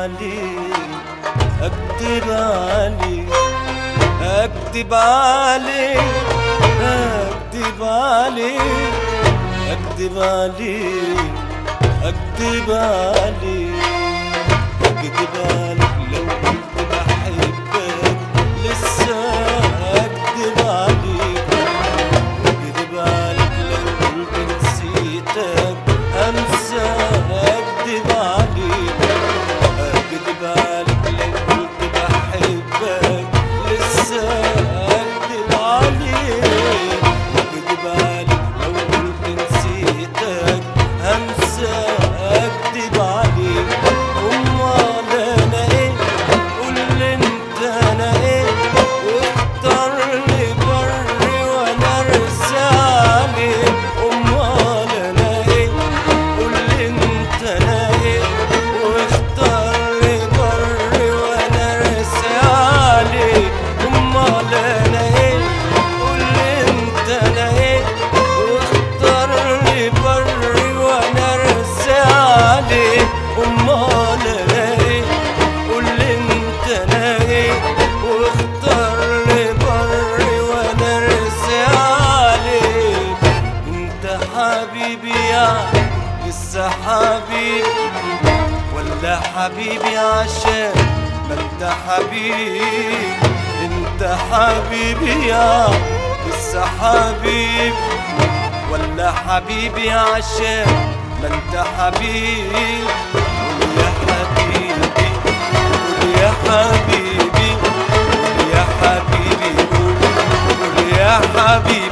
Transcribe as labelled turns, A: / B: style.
A: عليك اكدب عليك اكدب عليك اكدب عليك اكدب عليك اكدب عليك اكدب عليك لو كنت بحبك لسه اكدب عليك اكدب عليك لو كنت نسيتك انسى اكدب عليك اكدب عليك لو كنت بحبك لسه اكدب عليك اكدب عليك لو كنت نسيتك انسى اكدب عليك امال انا ايه قول لي انت انا ايه واختار لي بري وانا ارسى عليك امال انا ايه قول لي انت انا ايه واختار لي بري وانا ارسى عليك امال انا ايه قول لي انت انا ايه واختار لي بري وانا ارسى عليك امال انا ايه قول لي انت انا ايه واختار لي بري وانا ارسى عليك انت حبيبي يا لسه حبيبي ولا حبيبي عشان ما انت حبيبي انت حبيبي يا لسه حبيبي ولا حبيبي عشان ما انت حبيبي قول يا حبيبي قول يا حبيبي قول يا حبيبي قول قول يا حبيبي